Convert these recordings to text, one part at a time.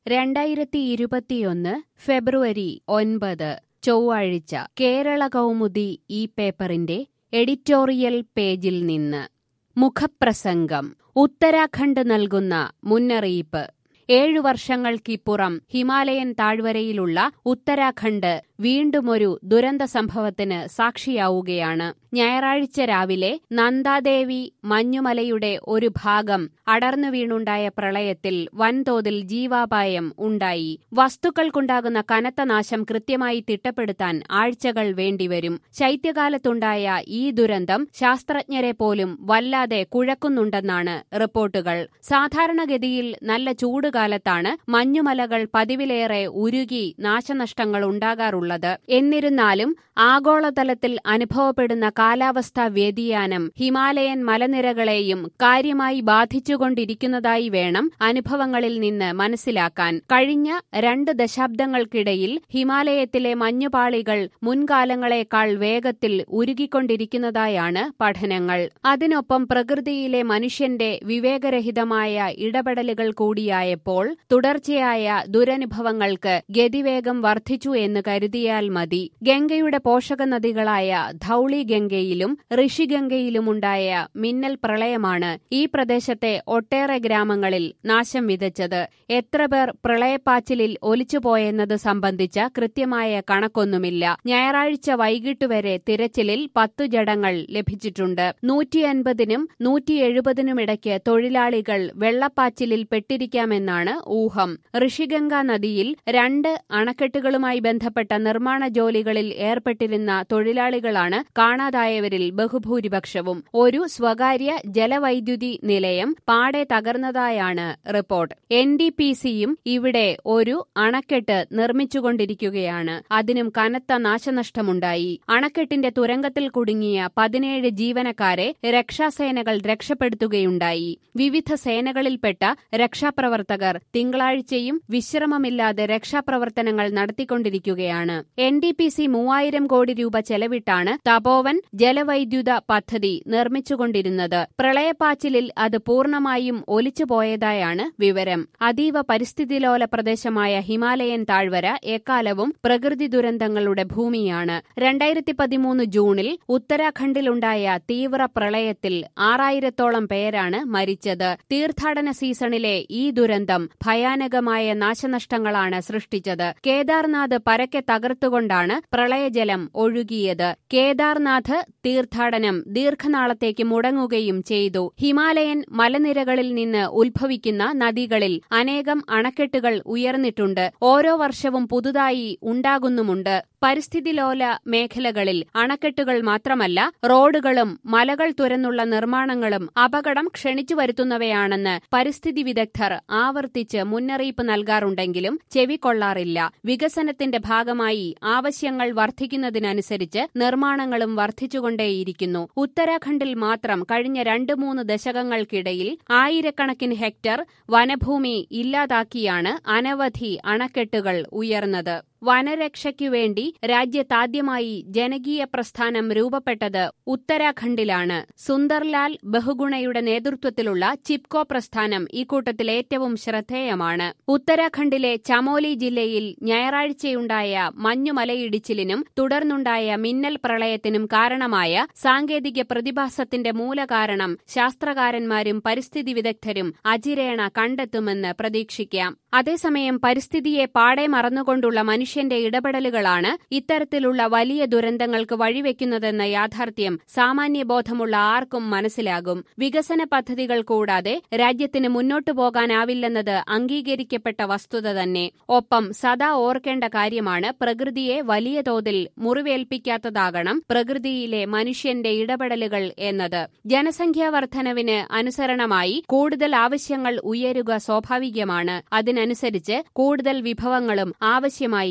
രണ്ടായിരത്തി ഇരുപത്തിയൊന്ന് ഫെബ്രുവരി ഒൻപത് ചൊവ്വാഴ്ച കേരള കൗമുദി ഈ പേപ്പറിന്റെ എഡിറ്റോറിയൽ പേജിൽ നിന്ന് മുഖപ്രസംഗം ഉത്തരാഖണ്ഡ് നൽകുന്ന മുന്നറിയിപ്പ് ഏഴു വർഷങ്ങൾക്കിപ്പുറം ഹിമാലയൻ താഴ്വരയിലുള്ള ഉത്തരാഖണ്ഡ് വീണ്ടുമൊരു ദുരന്ത സംഭവത്തിന് സാക്ഷിയാവുകയാണ് ഞായറാഴ്ച രാവിലെ നന്ദാദേവി മഞ്ഞുമലയുടെ ഒരു ഭാഗം അടർന്നു വീണുണ്ടായ പ്രളയത്തിൽ വൻതോതിൽ ജീവാപായം ഉണ്ടായി വസ്തുക്കൾക്കുണ്ടാകുന്ന കനത്ത നാശം കൃത്യമായി തിട്ടപ്പെടുത്താൻ ആഴ്ചകൾ വേണ്ടിവരും ശൈത്യകാലത്തുണ്ടായ ഈ ദുരന്തം ശാസ്ത്രജ്ഞരെ പോലും വല്ലാതെ കുഴക്കുന്നുണ്ടെന്നാണ് റിപ്പോർട്ടുകൾ സാധാരണഗതിയിൽ നല്ല ചൂടുകാലത്താണ് മഞ്ഞുമലകൾ പതിവിലേറെ ഉരുകി നാശനഷ്ടങ്ങൾ ഉണ്ടാകാറുള്ളത് എന്നിരുന്നാലും ആഗോളതലത്തിൽ അനുഭവപ്പെടുന്ന കാലാവസ്ഥാ വ്യതിയാനം ഹിമാലയൻ മലനിരകളെയും കാര്യമായി ബാധിച്ചുകൊണ്ടിരിക്കുന്നതായി വേണം അനുഭവങ്ങളിൽ നിന്ന് മനസ്സിലാക്കാൻ കഴിഞ്ഞ രണ്ട് ദശാബ്ദങ്ങൾക്കിടയിൽ ഹിമാലയത്തിലെ മഞ്ഞുപാളികൾ മുൻകാലങ്ങളെക്കാൾ വേഗത്തിൽ ഉരുകിക്കൊണ്ടിരിക്കുന്നതായാണ് പഠനങ്ങൾ അതിനൊപ്പം പ്രകൃതിയിലെ മനുഷ്യന്റെ വിവേകരഹിതമായ ഇടപെടലുകൾ കൂടിയായപ്പോൾ തുടർച്ചയായ ദുരനുഭവങ്ങൾക്ക് ഗതിവേഗം വർദ്ധിച്ചു എന്ന് കരുതിയാൽ മതി ഗംഗയുടെ പോഷക നദികളായ ധൌളി ഗംഗയിലും ഋഷിഗംഗയിലുമുണ്ടായ മിന്നൽ പ്രളയമാണ് ഈ പ്രദേശത്തെ ഒട്ടേറെ ഗ്രാമങ്ങളിൽ നാശം വിതച്ചത് എത്ര പേർ പ്രളയപ്പാച്ചിലിൽ ഒലിച്ചുപോയെന്നത് സംബന്ധിച്ച കൃത്യമായ കണക്കൊന്നുമില്ല ഞായറാഴ്ച വൈകിട്ട് വരെ തിരച്ചിലിൽ പത്തു ജഡങ്ങൾ ലഭിച്ചിട്ടുണ്ട് നൂറ്റിയൻപതിനും നൂറ്റി എഴുപതിനുമിടയ്ക്ക് തൊഴിലാളികൾ വെള്ളപ്പാച്ചിലിൽ പെട്ടിരിക്കാമെന്നാണ് ഊഹം ഋഷിഗംഗ നദിയിൽ രണ്ട് അണക്കെട്ടുകളുമായി ബന്ധപ്പെട്ട നിർമ്മാണ ജോലികളിൽ ഏർപ്പെട്ടിരുന്ന തൊഴിലാളികളാണ് കാണാതായവരിൽ ബഹുഭൂരിപക്ഷവും ഒരു സ്വകാര്യ ജലവൈദ്യുതി നിലയം പാടെ തകർന്നതായാണ് റിപ്പോർട്ട് എൻ ഡി പി സിയും ഇവിടെ ഒരു അണക്കെട്ട് നിർമ്മിച്ചുകൊണ്ടിരിക്കുകയാണ് അതിനും കനത്ത നാശനഷ്ടമുണ്ടായി അണക്കെട്ടിന്റെ തുരങ്കത്തിൽ കുടുങ്ങിയ പതിനേഴ് ജീവനക്കാരെ രക്ഷാസേനകൾ രക്ഷപ്പെടുത്തുകയുണ്ടായി വിവിധ സേനകളിൽപ്പെട്ട രക്ഷാപ്രവർത്തകർ തിങ്കളാഴ്ചയും വിശ്രമമില്ലാതെ രക്ഷാപ്രവർത്തനങ്ങൾ നടത്തിക്കൊണ്ടിരിക്കുകയാണ് എൻ ഡി പി സി മൂവായിരം കോടി രൂപ ചെലവിട്ടാണ് തപോവൻ ജലവൈദ്യുത പദ്ധതി നിർമ്മിച്ചുകൊണ്ടിരുന്നത് പ്രളയപ്പാച്ചിലിൽ അത് പൂർണ്ണമായും ഒലിച്ചുപോയതായാണ് വിവരം അതീവ പരിസ്ഥിതിലോല പ്രദേശമായ ഹിമാലയൻ താഴ്വര എക്കാലവും പ്രകൃതി ദുരന്തങ്ങളുടെ ഭൂമിയാണ് രണ്ടായിരത്തി പതിമൂന്ന് ജൂണിൽ ഉത്തരാഖണ്ഡിലുണ്ടായ തീവ്ര പ്രളയത്തിൽ ആറായിരത്തോളം പേരാണ് മരിച്ചത് തീർത്ഥാടന സീസണിലെ ഈ ദുരന്തം ഭയാനകമായ നാശനഷ്ടങ്ങളാണ് സൃഷ്ടിച്ചത് കേദാർനാഥ് പരക്കെ തകർത്തുകൊണ്ടാണ് പ്രളയജലം ഒഴുകിയത് കേദാർനാഥ് തീർത്ഥാടനം ദീർഘനാളത്തേക്ക് മുടങ്ങുകയും ചെയ്തു ഹിമാലയൻ മലനിരകളിൽ നിന്ന് ഉത്ഭവിക്കുന്ന നദികളിൽ അനേകം അണക്കെട്ടുകൾ ഉയർന്നിട്ടുണ്ട് ഓരോ വർഷവും പുതുതായി ഉണ്ടാകുന്നുമുണ്ട് പരിസ്ഥിതിലോല മേഖലകളിൽ അണക്കെട്ടുകൾ മാത്രമല്ല റോഡുകളും മലകൾ തുരന്നുള്ള നിർമ്മാണങ്ങളും അപകടം ക്ഷണിച്ചു വരുത്തുന്നവയാണെന്ന് പരിസ്ഥിതി വിദഗ്ധർ ആവർത്തിച്ച് മുന്നറിയിപ്പ് നൽകാറുണ്ടെങ്കിലും ചെവിക്കൊള്ളാറില്ല വികസനത്തിന്റെ ഭാഗമായി ആവശ്യങ്ങൾ വർദ്ധിക്കുന്നതിനനുസരിച്ച് നിർമ്മാണങ്ങളും വർദ്ധിച്ചുകൊണ്ടേയിരിക്കുന്നു ഉത്തരാഖണ്ഡിൽ മാത്രം കഴിഞ്ഞ രണ്ട് മൂന്ന് ദശകങ്ങൾക്കിടയിൽ ആയിരക്കണക്കിന് ഹെക്ടർ വനഭൂമി ഇല്ലാതാക്കിയാണ് അനവധി അണക്കെട്ടുകൾ ഉയർന്നത് വനരക്ഷയ്ക്കുവേണ്ടി രാജ്യത്താദ്യമായി ജനകീയ പ്രസ്ഥാനം രൂപപ്പെട്ടത് ഉത്തരാഖണ്ഡിലാണ് സുന്ദർലാൽ ബഹുഗുണയുടെ നേതൃത്വത്തിലുള്ള ചിപ്കോ പ്രസ്ഥാനം ഇക്കൂട്ടത്തിൽ ഏറ്റവും ശ്രദ്ധേയമാണ് ഉത്തരാഖണ്ഡിലെ ചമോലി ജില്ലയിൽ ഞായറാഴ്ചയുണ്ടായ മഞ്ഞുമലയിടിച്ചിലിനും തുടർന്നുണ്ടായ മിന്നൽ പ്രളയത്തിനും കാരണമായ സാങ്കേതിക പ്രതിഭാസത്തിന്റെ മൂലകാരണം ശാസ്ത്രകാരന്മാരും പരിസ്ഥിതി വിദഗ്ധരും അജിരേണ കണ്ടെത്തുമെന്ന് പ്രതീക്ഷിക്കാം അതേസമയം പരിസ്ഥിതിയെ പാടെ മറന്നുകൊണ്ടുള്ള മനുഷ്യന്റെ ഇടപെടലുകളാണ് ഇത്തരത്തിലുള്ള വലിയ ദുരന്തങ്ങൾക്ക് വഴിവെക്കുന്നതെന്ന യാഥാർത്ഥ്യം സാമാന്യബോധമുള്ള ആർക്കും മനസ്സിലാകും വികസന പദ്ധതികൾ കൂടാതെ രാജ്യത്തിന് മുന്നോട്ടു പോകാനാവില്ലെന്നത് അംഗീകരിക്കപ്പെട്ട വസ്തുത തന്നെ ഒപ്പം സദാ ഓർക്കേണ്ട കാര്യമാണ് പ്രകൃതിയെ വലിയ തോതിൽ മുറിവേൽപ്പിക്കാത്തതാകണം പ്രകൃതിയിലെ മനുഷ്യന്റെ ഇടപെടലുകൾ എന്നത് ജനസംഖ്യാ വർധനവിന് അനുസരണമായി കൂടുതൽ ആവശ്യങ്ങൾ ഉയരുക സ്വാഭാവികമാണ് അതിനനുസരിച്ച് കൂടുതൽ വിഭവങ്ങളും ആവശ്യമായി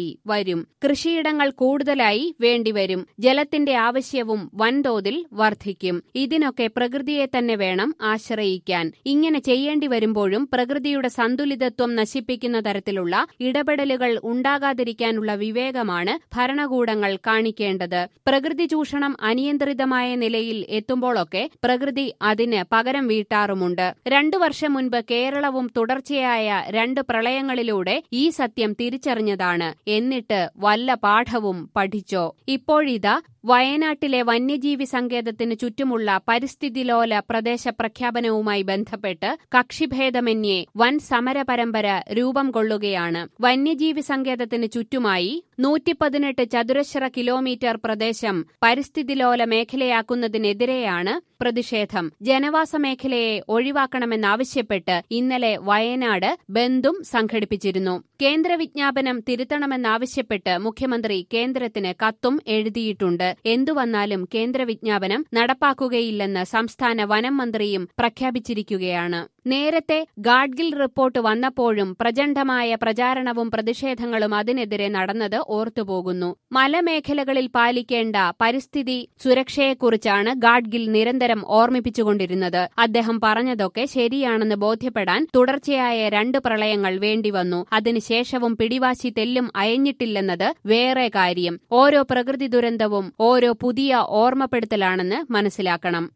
വരും കൃഷിയിടങ്ങൾ കൂടുതലായി വേണ്ടിവരും ജലത്തിന്റെ ആവശ്യവും വൻതോതിൽ വർദ്ധിക്കും ഇതിനൊക്കെ പ്രകൃതിയെ തന്നെ വേണം ആശ്രയിക്കാൻ ഇങ്ങനെ ചെയ്യേണ്ടി വരുമ്പോഴും പ്രകൃതിയുടെ സന്തുലിതത്വം നശിപ്പിക്കുന്ന തരത്തിലുള്ള ഇടപെടലുകൾ ഉണ്ടാകാതിരിക്കാനുള്ള വിവേകമാണ് ഭരണകൂടങ്ങൾ കാണിക്കേണ്ടത് പ്രകൃതി ചൂഷണം അനിയന്ത്രിതമായ നിലയിൽ എത്തുമ്പോഴൊക്കെ പ്രകൃതി അതിന് പകരം വീട്ടാറുമുണ്ട് രണ്ടു വർഷം മുൻപ് കേരളവും തുടർച്ചയായ രണ്ട് പ്രളയങ്ങളിലൂടെ ഈ സത്യം തിരിച്ചറിഞ്ഞതാണ് എന്നിട്ട് വല്ല പാഠവും പഠിച്ചോ ഇപ്പോഴിതാ വയനാട്ടിലെ വന്യജീവി സങ്കേതത്തിന് ചുറ്റുമുള്ള പരിസ്ഥിതിലോല പ്രദേശ പ്രഖ്യാപനവുമായി ബന്ധപ്പെട്ട് കക്ഷിഭേദമന്യേ വൻ സമര പരമ്പര രൂപം കൊള്ളുകയാണ് വന്യജീവി സങ്കേതത്തിന് ചുറ്റുമായി നൂറ്റിപ്പതിനെട്ട് ചതുരശ്ര കിലോമീറ്റർ പ്രദേശം പരിസ്ഥിതിലോല മേഖലയാക്കുന്നതിനെതിരെയാണ് പ്രതിഷേധം ജനവാസ മേഖലയെ ഒഴിവാക്കണമെന്നാവശ്യപ്പെട്ട് ഇന്നലെ വയനാട് ബന്ധും സംഘടിപ്പിച്ചിരുന്നു കേന്ദ്ര വിജ്ഞാപനം തിരുത്തണമെന്നാവശ്യപ്പെട്ട് മുഖ്യമന്ത്രി കേന്ദ്രത്തിന് കത്തും എഴുതിയിട്ടുണ്ട് എന്തുവന്നാലും കേന്ദ്ര വിജ്ഞാപനം നടപ്പാക്കുകയില്ലെന്ന് സംസ്ഥാന വനം മന്ത്രിയും പ്രഖ്യാപിച്ചിരിക്കുകയാണ് നേരത്തെ ഗാഡ്ഗിൽ റിപ്പോർട്ട് വന്നപ്പോഴും പ്രചണ്ഡമായ പ്രചാരണവും പ്രതിഷേധങ്ങളും അതിനെതിരെ നടന്നത് ഓർത്തുപോകുന്നു മലമേഖലകളിൽ പാലിക്കേണ്ട പരിസ്ഥിതി സുരക്ഷയെക്കുറിച്ചാണ് ഗാഡ്ഗിൽ നിരന്തരം ഓർമ്മിപ്പിച്ചുകൊണ്ടിരുന്നത് അദ്ദേഹം പറഞ്ഞതൊക്കെ ശരിയാണെന്ന് ബോധ്യപ്പെടാൻ തുടർച്ചയായ രണ്ട് പ്രളയങ്ങൾ വേണ്ടിവന്നു അതിനുശേഷവും പിടിവാശി തെല്ലും അയഞ്ഞിട്ടില്ലെന്നത് വേറെ കാര്യം ഓരോ പ്രകൃതി ദുരന്തവും ഓരോ പുതിയ ഓർമ്മപ്പെടുത്തലാണെന്ന് മനസ്സിലാക്കണം